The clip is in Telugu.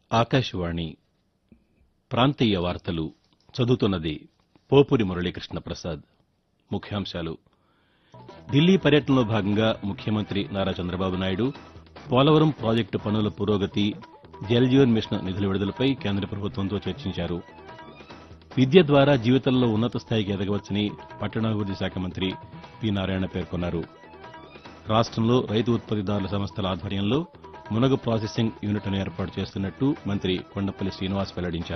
ఆకాశవాణి ప్రాంతీయ వార్తలు చదువుతున్నది పోపురి మురళీకృష్ణ ప్రసాద్ ముఖ్యాంశాలు ఢిల్లీ పర్యటనలో భాగంగా ముఖ్యమంత్రి నారా చంద్రబాబు నాయుడు పోలవరం ప్రాజెక్టు పనుల పురోగతి జల్ జీవన్ మిషన్ నిధుల విడుదలపై కేంద్ర ప్రభుత్వంతో చర్చించారు విద్య ద్వారా జీవితంలో ఉన్నత స్థాయికి ఎదగవచ్చని పట్టణాభివృద్ది శాఖ మంత్రి పి నారాయణ పేర్కొన్నారు రాష్టంలో రైతు ఉత్పత్తిదారుల సంస్థల ఆధ్వర్యంలో మునగ ప్రాసెసింగ్ యూనిట్ను ఏర్పాటు చేస్తున్నట్టు మంత్రి కొండపల్లి శ్రీనివాస్ వెల్లడించారు